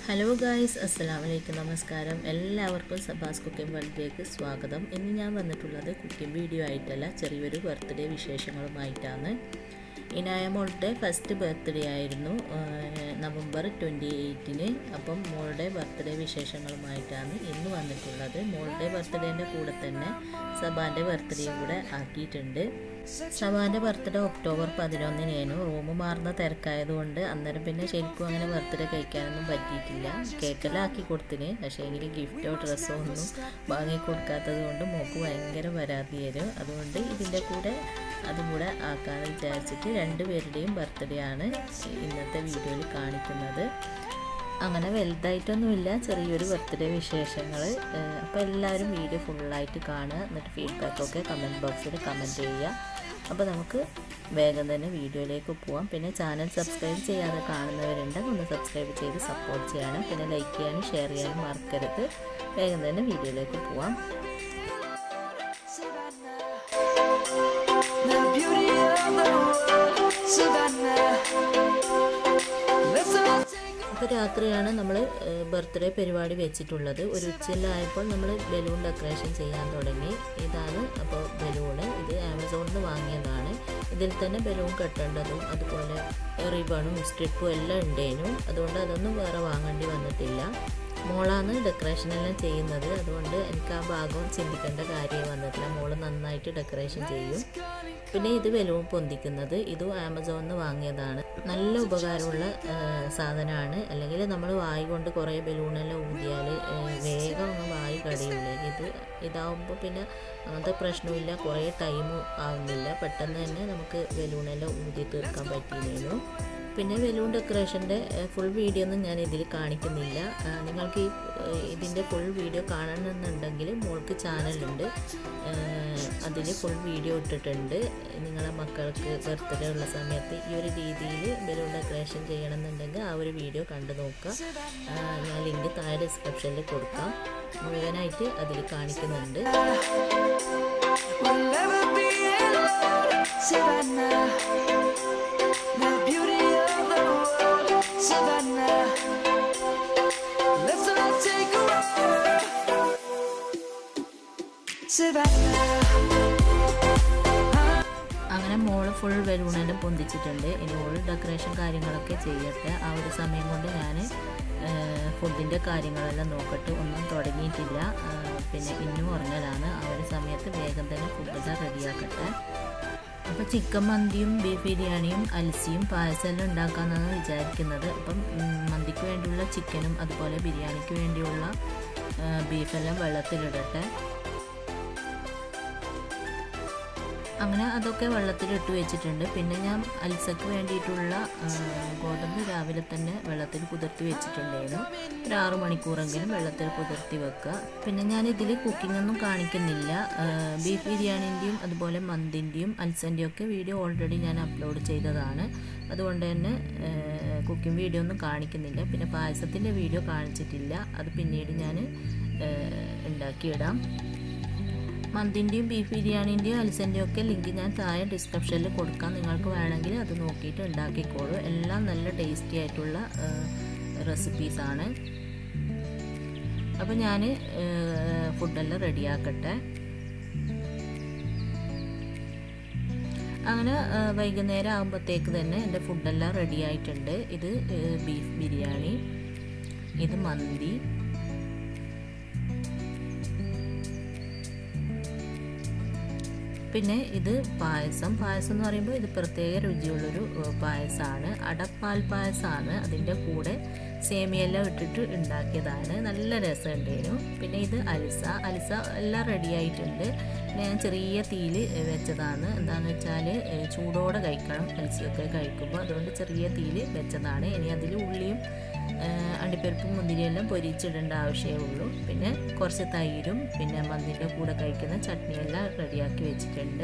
Hello guys അസ്സലാമു അലൈക്കും നമസ്കാരം എല്ലാവർക്കും സബാസ് കുക്കിംഗ് വേൾഡിലേക്ക് സ്വാഗതം ഇന്ന് ഞാൻ വന്നിട്ടുള്ളത് കുക്കിംഗ് വീഡിയോ ആയിട്ടല്ല ചെറിയൊരു ബർത്ത്ഡേ വിശേഷങ്ങളുമായിട്ടാണ് ഇനായ മോളുടെ ഫസ്റ്റ് ബർത്ത്ഡേ ആയിരുന്നു ആഹ് നവംബർ ട്വൻറ്റി എയ്റ്റിന് അപ്പം മോളുടെ ബർത്ത്ഡേ വിശേഷങ്ങളുമായിട്ടാണ് ഇന്ന് വന്നിട്ടുള്ളത് മോളുടെ ബർത്ത്ഡേൻ്റെ കൂടെ തന്നെ സബാൻ്റെ ബർത്ത്ഡേയും കൂടെ ആക്കിയിട്ടുണ്ട് സബാൻ്റെ ബർത്ത്ഡേ ഒക്ടോബർ പതിനൊന്നിനായിരുന്നു റൂം മാറുന്ന തിരക്കായതുകൊണ്ട് അന്നേരം പിന്നെ ശരിക്കും അങ്ങനെ ബർത്ത്ഡേ കഴിക്കാനൊന്നും പറ്റിയിട്ടില്ല കേക്കെല്ലാം ആക്കി കൊടുത്തിന് പക്ഷേ എങ്കിൽ ഗിഫ്റ്റോ ഡ്രസ്സോ ഒന്നും വാങ്ങി കൊടുക്കാത്തത് കൊണ്ട് മോക്ക് ഭയങ്കര പരാതിയായിരുന്നു അതുകൊണ്ട് ഇതിൻ്റെ കൂടെ അതും കൂടെ ആക്കാമെന്ന് വിചാരിച്ചിട്ട് രണ്ടുപേരുടെയും ബർത്ത്ഡേ ആണ് ഇന്നത്തെ വീഡിയോയിൽ കാണിക്കുന്നത് അങ്ങനെ വലുതായിട്ടൊന്നുമില്ല ചെറിയൊരു ബർത്ത്ഡേ വിശേഷങ്ങൾ അപ്പോൾ എല്ലാവരും വീഡിയോ ഫുള്ളായിട്ട് കാണുക എന്നിട്ട് ഫീഡ്ബാക്കൊക്കെ കമൻറ്റ് ബോക്സിൽ കമൻറ്റ് ചെയ്യുക അപ്പോൾ നമുക്ക് വേഗം തന്നെ വീഡിയോയിലേക്ക് പോവാം പിന്നെ ചാനൽ സബ്സ്ക്രൈബ് ചെയ്യാതെ കാണുന്നവരുണ്ടെങ്കിൽ ഒന്ന് സബ്സ്ക്രൈബ് ചെയ്ത് സപ്പോർട്ട് ചെയ്യണം പിന്നെ ലൈക്ക് ചെയ്യാനും ഷെയർ ചെയ്യാനും മറക്കരുത് വേഗം തന്നെ വീഡിയോയിലേക്ക് പോവാം The beauty of the world, Savannah. Let's all take a അപ്പോൾ രാത്രിയാണ് നമ്മൾ ബർത്ത്ഡേ പരിപാടി വെച്ചിട്ടുള്ളത് ഒരു ഉച്ചയിലായപ്പോൾ നമ്മൾ ബലൂൺ ഡെക്കറേഷൻ ചെയ്യാൻ തുടങ്ങി ഇതാണ് അപ്പോൾ ബലൂണ് ഇത് ആമസോണിൽ നിന്ന് വാങ്ങിയതാണ് ഇതിൽ തന്നെ ബലൂൺ കെട്ടേണ്ടതും അതുപോലെ റിബണും സ്ട്രിപ്പും എല്ലാം ഉണ്ടേനു അതുകൊണ്ട് അതൊന്നും വേറെ വാങ്ങേണ്ടി വന്നിട്ടില്ല മോളാണ് ഡെക്കറേഷൻ എല്ലാം ചെയ്യുന്നത് അതുകൊണ്ട് എനിക്ക് ആ ഭാഗം ചിന്തിക്കേണ്ട കാര്യം വന്നിട്ടില്ല മോള് നന്നായിട്ട് ഡെക്കറേഷൻ ചെയ്യും പിന്നെ ഇത് ബലൂൺ പൊന്തിക്കുന്നത് ഇതും ആമസോണിൽ നിന്ന് വാങ്ങിയതാണ് നല്ല ഉപകാരമുള്ള സാധനമാണ് അല്ലെങ്കിൽ നമ്മൾ വായി കൊണ്ട് കുറേ ബലൂണെല്ലാം ഊതിയാൽ വേഗം അങ്ങ് വായി കടിയില്ലേ ഇത് ഇതാവുമ്പോൾ പിന്നെ അങ്ങനത്തെ പ്രശ്നമില്ല കുറേ ടൈം ആവുന്നില്ല പെട്ടെന്ന് തന്നെ നമുക്ക് ബലൂണെല്ലാം ഊതി തീർക്കാൻ പറ്റിയിരുന്നു പിന്നെ ബലൂൺ ഡെക്കറേഷൻ്റെ ഫുൾ വീഡിയോ ഒന്നും ഞാൻ ഇതിൽ കാണിക്കുന്നില്ല ആ, നിങ്ങൾക്ക് ഈ ഇതിൻ്റെ ഫുൾ വീഡിയോ കാണണമെന്നുണ്ടെങ്കിൽ മോൾക്ക് ചാനലുണ്ട് അതിൽ ഫുൾ വീഡിയോ ഇട്ടിട്ടുണ്ട് നിങ്ങളെ മക്കൾക്ക് ബർത്ത്ഡേ ഉള്ള സമയത്ത് ഈ ഒരു രീതിയിൽ ബലൂൺ ഡെക്കറേഷൻ ചെയ്യണമെന്നുണ്ടെങ്കിൽ ആ ഒരു വീഡിയോ കണ്ടു നോക്കുക ആ, ഞാൻ ലിങ്ക് താഴെ ഡിസ്ക്രിപ്ഷനിൽ കൊടുക്കാം മുഴുവനായിട്ട് അതിൽ കാണിക്കുന്നുണ്ട് We'll never be alone, Savannah. The beauty of the world, Savannah. Let's all take a walk, Savannah. അങ്ങനെ മോള് ഫുൾ ബലൂണെല്ലാം പൊന്തിച്ചിട്ടുണ്ട് ഇനി ഓള് ഡെക്കറേഷൻ കാര്യങ്ങളൊക്കെ ചെയ്യട്ടെ ആ ഒരു സമയം കൊണ്ട് ഞാൻ ഫുഡിൻ്റെ കാര്യങ്ങളെല്ലാം നോക്കട്ടെ ഒന്നും തുടങ്ങിയിട്ടില്ല ആ, പിന്നെ ഇന്നും ഉറങ്ങലാണ് ആ ഒരു സമയത്ത് വേഗം തന്നെ ഫുഡെല്ലാം റെഡിയാക്കട്ടെ അപ്പോൾ ചിക്കൻ മന്തിയും ബീഫ് ബിരിയാണിയും അൽസിയും പായസം എല്ലാം ഉണ്ടാക്കാമെന്നാണ് വിചാരിക്കുന്നത് അപ്പം ഉം, മന്തിക്ക് വേണ്ടിയുള്ള ചിക്കനും അതുപോലെ ബിരിയാണിക്ക് വേണ്ടിയുള്ള ആ, ബീഫെല്ലാം വെള്ളത്തിലിടട്ടെ അങ്ങനെ അതൊക്കെ വെള്ളത്തിലിട്ട് വെച്ചിട്ടുണ്ട് പിന്നെ ഞാൻ അൽസക്ക് വേണ്ടിയിട്ടുള്ള ആ, ഗോതമ്പ് രാവിലെ തന്നെ വെള്ളത്തിൽ കുതിർത്തി വെച്ചിട്ടുണ്ടായിരുന്നു ഒരു ആറു മണിക്കൂറെങ്കിലും വെള്ളത്തിൽ കുതിർത്തി വെക്കുക പിന്നെ ഞാൻ ഇതിൽ കുക്കിംഗ് ഒന്നും കാണിക്കുന്നില്ല ആ, ബീഫ് ബിരിയാണിൻ്റെയും അതുപോലെ മന്തിൻ്റെയും അൽസൻ്റെയും ഒക്കെ വീഡിയോ ഓൾറെഡി ഞാൻ അപ്ലോഡ് ചെയ്തതാണ് അതുകൊണ്ട് തന്നെ കുക്കിംഗ് വീഡിയോ ഒന്നും കാണിക്കുന്നില്ല പിന്നെ പായസത്തിൻ്റെ വീഡിയോ കാണിച്ചിട്ടില്ല അത് പിന്നീട് ഞാൻ ഉണ്ടാക്കിയിടാം മന്തിൻ്റെയും ബീഫ് ബിരിയാണീൻ്റെയും അൽസൻ്റെയും ഒക്കെ ലിങ്ക് ഞാൻ താഴെ ഡിസ്ക്രിപ്ഷനിൽ കൊടുക്കാം നിങ്ങൾക്ക് വേണമെങ്കിൽ അത് നോക്കിയിട്ട് ഉണ്ടാക്കിക്കോളൂ എല്ലാം നല്ല ടേസ്റ്റി ആയിട്ടുള്ള റെസിപ്പീസാണ് അപ്പോൾ ഞാൻ ഫുഡെല്ലാം റെഡിയാക്കട്ടെ അങ്ങനെ ആ, വൈകുന്നേരം ആകുമ്പോഴത്തേക്ക് തന്നെ എൻ്റെ ഫുഡെല്ലാം റെഡി ആയിട്ടുണ്ട് ഇത് ബീഫ് ബിരിയാണി ഇത് മന്തി പിന്നെ ഇത് പായസം പായസം എന്ന് പറയുമ്പോൾ ഇത് പ്രത്യേക രുചിയുള്ളൊരു ഏഹ്, പായസമാണ് അടപ്പാൽ പായസമാണ് അതിൻ്റെ കൂടെ സേമിയെല്ലാം ഇട്ടിട്ട് ഉണ്ടാക്കിയതാണ് നല്ല രസമുണ്ടായിരുന്നു പിന്നെ ഇത് അലിസ അലിസ എല്ലാം റെഡി ആയിട്ടുണ്ട് പിന്നെ ഞാൻ ചെറിയ തീയിൽ വെച്ചതാണ് എന്താണെന്ന് വെച്ചാൽ ഏഹ്, ചൂടോടെ കഴിക്കണം അലിസയൊക്കെ കഴിക്കുമ്പോൾ അതുകൊണ്ട് ചെറിയ തീയിൽ വെച്ചതാണ് ഇനി അതിൽ ഉള്ളിയും ഏഹ്, അണ്ടിപ്പരിപ്പും മുന്തിരിയെല്ലാം പൊരിച്ചിടേണ്ട ആവശ്യമേ ഉള്ളൂ പിന്നെ കുറച്ച് തൈരും പിന്നെ മന്തിൻ്റെ കൂടെ കഴിക്കുന്ന ചട്നിയെല്ലാം റെഡിയാക്കി വെച്ചിട്ടുണ്ട്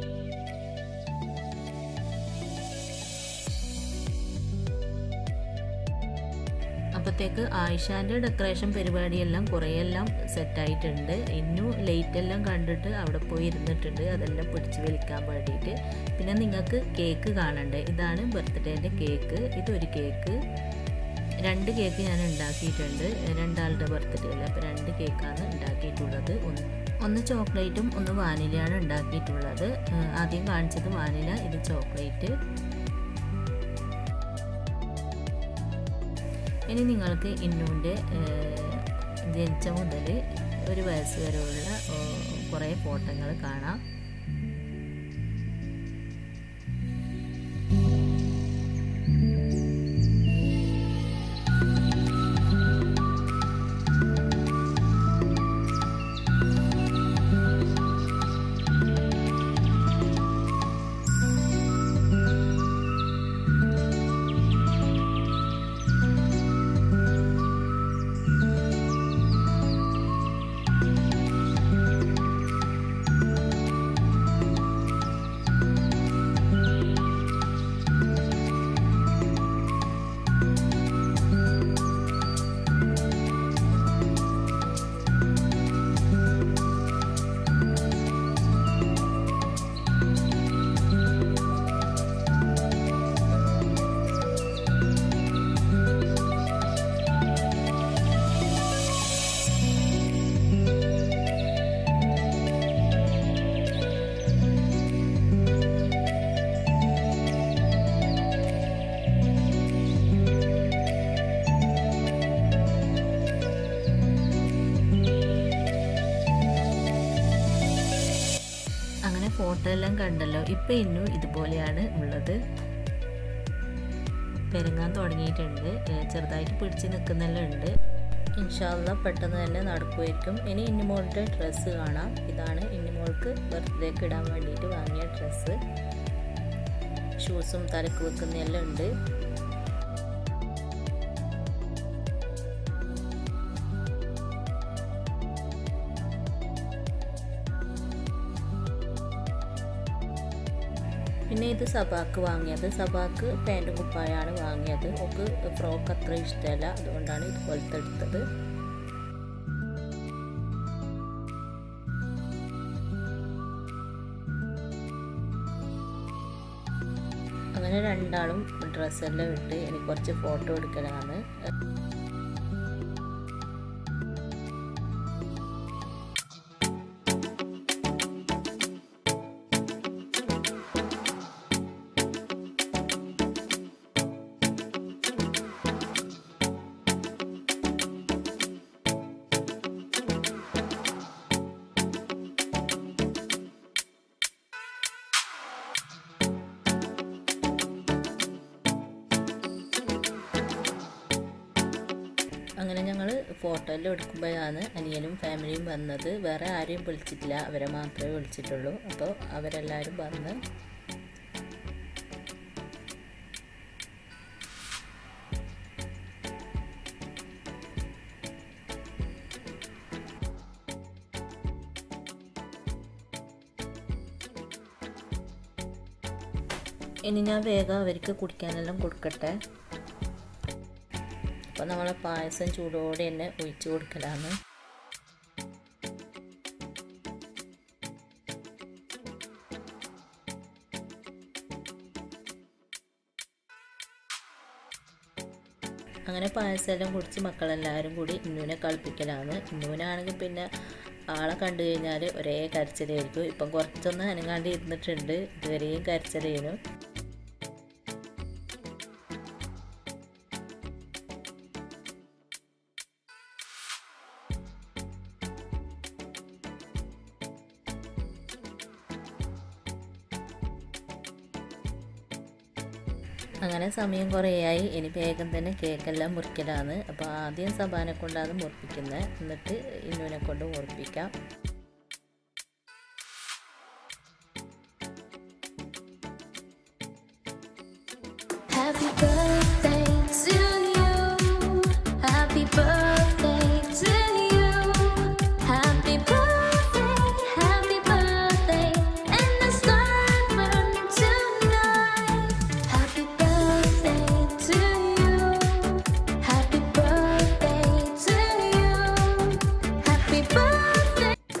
അപ്പോഴത്തേക്ക് ആയിഷാൻ്റെ ഡെക്കറേഷൻ പരിപാടിയെല്ലാം കുറേയെല്ലാം സെറ്റായിട്ടുണ്ട് ഇന്നും ലൈറ്റ് എല്ലാം കണ്ടിട്ട് അവിടെ പോയി ഇരുന്നിട്ടുണ്ട് അതെല്ലാം പിടിച്ച് വലിക്കാൻ വേണ്ടിയിട്ട് പിന്നെ നിങ്ങൾക്ക് കേക്ക് കാണണ്ടേ ഇതാണ് ബർത്ത്ഡേൻ്റെ കേക്ക് ഇതൊരു കേക്ക് രണ്ട് കേക്ക് ഞാൻ ഉണ്ടാക്കിയിട്ടുണ്ട് രണ്ടാളുടെ ബർത്ത്ഡേ അല്ലേ അപ്പോൾ രണ്ട് കേക്കാണ് ഉണ്ടാക്കിയിട്ടുള്ളത് ഒന്ന് ഒന്ന് ചോക്ലേറ്റും ഒന്ന് വാനിലയാണ് ഉണ്ടാക്കിയിട്ടുള്ളത് ഏഹ് ആദ്യം കാണിച്ചത് വാനില ഇത് ചോക്ലേറ്റ് ഇനി നിങ്ങൾക്ക് ഇന്നുവിൻ്റെ ജനിച്ച മുതൽ ഒരു വയസ്സ് വരെയുള്ള ഏഹ്, കുറേ ഫോട്ടോകൾ കാണാം അങ്ങനെ ഫോട്ടോ എല്ലാം കണ്ടല്ലോ ഇപ്പം ഇന്നും ഇതുപോലെയാണ് ഉള്ളത് പെരുങ്ങാൻ തുടങ്ങിയിട്ടുണ്ട് ഏഹ് ചെറുതായിട്ട് പിടിച്ച് നിൽക്കുന്നെല്ലാം ഉണ്ട് ഇൻഷാല്ല പെട്ടെന്ന് തന്നെ നടക്കുമായിരിക്കും ഇനി ഇന്നുമോളുടെ ഡ്രസ്സ് കാണാം ഇതാണ് ഇന്നുമോൾക്ക് ബർത്ത്ഡേക്ക് ഇടാൻ വേണ്ടിയിട്ട് വാങ്ങിയ ഡ്രസ്സ് ഷൂസും തലക്ക് വെക്കുന്നതെല്ലാം ഉണ്ട് പിന്നെ ഇത് സബാക്ക് വാങ്ങിയത് സബാക്ക് പാൻറ്റും കുപ്പായാണ് വാങ്ങിയത് ഒക്കെ ഫ്രോക്ക് അത്ര ഇഷ്ടമല്ല അതുകൊണ്ടാണ് ഇതുപോലത്തെ എടുത്തത് അങ്ങനെ രണ്ടാളും ഡ്രസ്സെല്ലാം ഇട്ട് എനിക്ക് കുറച്ച് ഫോട്ടോ എടുക്കലാണ് അങ്ങനെ ഞങ്ങൾ ഫോട്ടോ എല്ലാം എടുക്കുമ്പോഴാണ് അനിയനും ഫാമിലിയും വന്നത് വേറെ ആരെയും വിളിച്ചിട്ടില്ല അവരെ മാത്രമേ വിളിച്ചിട്ടുള്ളൂ അപ്പോൾ അവരെല്ലാവരും വന്ന് ഇനി ഞാൻ വേഗം അവർക്ക് കുടിക്കാനെല്ലാം കൊടുക്കട്ടെ അപ്പോൾ നമ്മൾ പായസം ചൂടോടെ തന്നെ ഒഴിച്ചു കൊടുക്കലാണ് അങ്ങനെ പായസം എല്ലാം കുടിച്ച് മക്കളെല്ലാവരും കൂടി ഇന്നുവിനെ കളിപ്പിക്കലാണ് ഇന്നുവിനാണെങ്കിൽ പിന്നെ ആളെ കണ്ടു കഴിഞ്ഞാൽ ഒരേ കരച്ചിലായിരിക്കും ഇപ്പം കുറച്ചൊന്ന് അനങ്ങാണ്ട് ഇരുന്നിട്ടുണ്ട് ഇതുവരെയും കരച്ചിലായിരുന്നു അങ്ങനെ സമയം കുറേയായി ഇനി വേഗം തന്നെ കേക്കെല്ലാം മുറിക്കലാണ് അപ്പോൾ ആദ്യം സബാനെ കൊണ്ടാണ് മുറിപ്പിക്കുന്നത് എന്നിട്ട് ഇന്നുവിനെ കൊണ്ട് മുറിപ്പിക്കാം Happy birthday to you. Happy birthday to you. Happy birthday, happy birthday, and the star burning tonight. Happy birthday to you. Happy birthday to you. Happy birthday.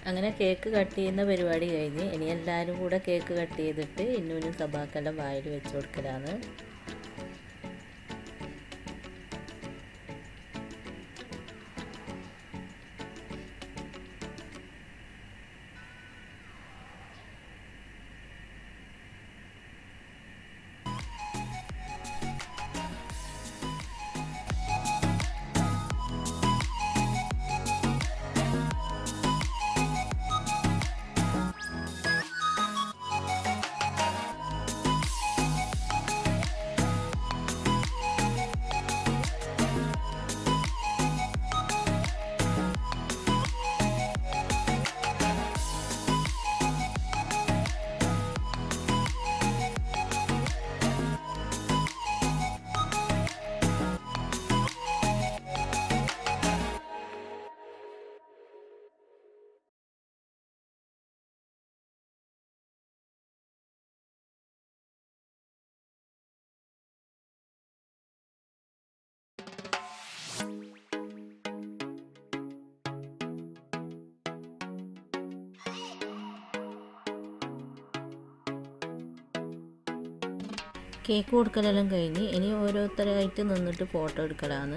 അങ്ങനെ കേക്ക് കട്ട് ചെയ്യുന്ന പരിപാടി കഴിഞ്ഞ് ഇനി എല്ലാവരും കൂടെ കേക്ക് കട്ട് ചെയ്തിട്ട് ഇന്നൂനും സബാക്കെല്ലാം വായിൽ വെച്ച് കൊടുക്കലാണ് കേക്ക് കൊടുക്കലെല്ലാം കഴിഞ്ഞ് ഇനി ഓരോരുത്തരായിട്ട് നിന്നിട്ട് ഫോട്ടോ എടുക്കലാണ്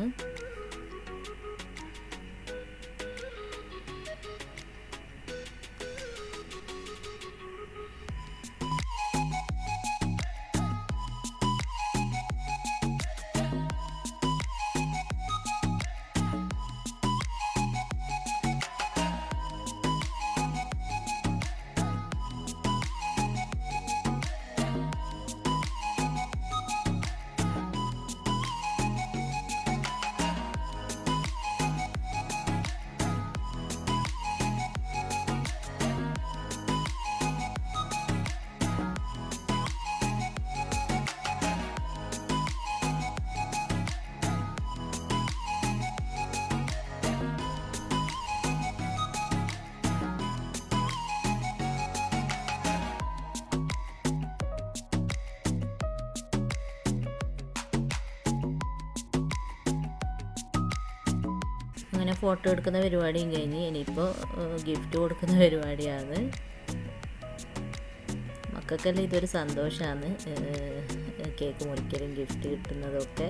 അങ്ങനെ ഫോട്ടോ എടുക്കുന്ന പരിപാടിയും കഴിഞ്ഞ് ഇനിയിപ്പോൾ ഗിഫ്റ്റ് കൊടുക്കുന്ന പരിപാടിയാണ് മക്കൾക്കെല്ലാം ഇതൊരു സന്തോഷമാണ് കേക്ക് മുറിക്കലും ഗിഫ്റ്റ് കിട്ടുന്നതൊക്കെ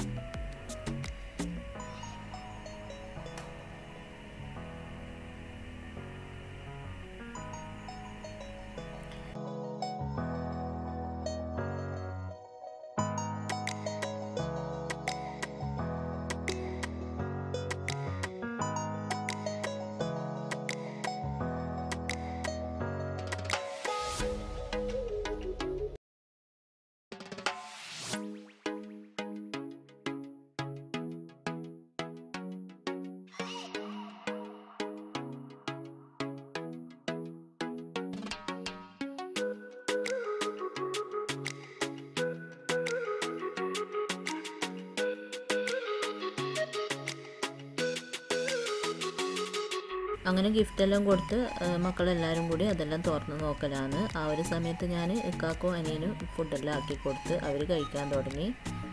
അങ്ങനെ ഗിഫ്റ്റെല്ലാം കൊടുത്ത് ആ, മക്കളെല്ലാവരും കൂടി അതെല്ലാം തുറന്ന് നോക്കലാണ് ആ ഒരു സമയത്ത് ഞാൻ ഇക്കാക്കോ അനിയനും ഫുഡെല്ലാം ആക്കി കൊടുത്ത് അവർ കഴിക്കാൻ തുടങ്ങി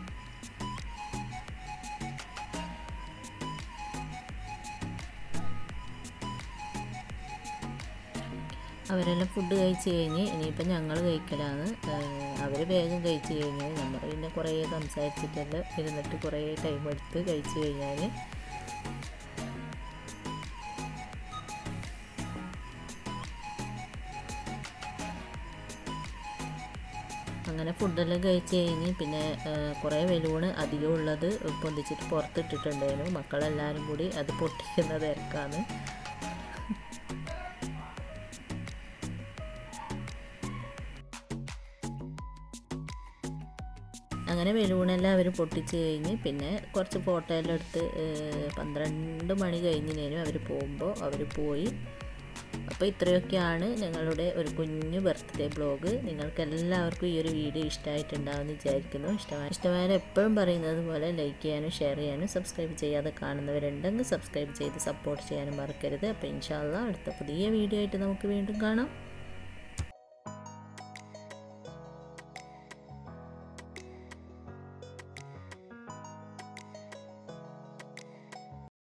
അവരെല്ലാം ഫുഡ് കഴിച്ച് കഴിഞ്ഞ് ഇനിയിപ്പം ഞങ്ങൾ കഴിക്കലാണ് അവർ വേഗം കഴിച്ച് കഴിഞ്ഞ് നമ്മൾ പിന്നെ കുറേ സംസാരിച്ചിട്ടെല്ലാം ഇരുന്നിട്ട് കുറേ ടൈം എടുത്ത് കഴിച്ച് കഴിഞ്ഞാൽ അങ്ങനെ ഫുഡെല്ലാം കഴിച്ച് കഴിഞ്ഞ് പിന്നെ ആ, കുറേ ബലൂണ് അധികം ഉള്ളത് പൊന്തിച്ചിട്ട് പുറത്തിട്ടിട്ടുണ്ടായിരുന്നു മക്കളെല്ലാവരും കൂടി അത് പൊട്ടിക്കുന്ന തിരക്കാണ് അങ്ങനെ ബലൂണെല്ലാം അവർ പൊട്ടിച്ച് കഴിഞ്ഞ് പിന്നെ കുറച്ച് ഫോട്ടോ എല്ലാം എടുത്ത് ഏഹ്, പന്ത്രണ്ട് മണി കഴിഞ്ഞിനേനും അവർ പോകുമ്പോൾ അവർ പോയി അപ്പോൾ ഇത്രയൊക്കെയാണ് ഞങ്ങളുടെ ഒരു കുഞ്ഞു ബർത്ത്ഡേ ബ്ലോഗ് നിങ്ങൾക്ക് എല്ലാവർക്കും ഈ ഒരു വീഡിയോ ഇഷ്ടമായിട്ടുണ്ടാവുമെന്ന് വിചാരിക്കുന്നു ഇഷ്ടമായി ഇഷ്ടമായാലും എപ്പോഴും പറയുന്നത് പോലെ ലൈക്ക് ചെയ്യാനും ഷെയർ ചെയ്യാനും സബ്സ്ക്രൈബ് ചെയ്യാതെ കാണുന്നവരുണ്ടെങ്കിൽ സബ്സ്ക്രൈബ് ചെയ്ത് സപ്പോർട്ട് ചെയ്യാനും മറക്കരുത് അപ്പോൾ ഇൻഷാല്ല അടുത്ത പുതിയ വീഡിയോ ആയിട്ട് നമുക്ക് വീണ്ടും കാണാം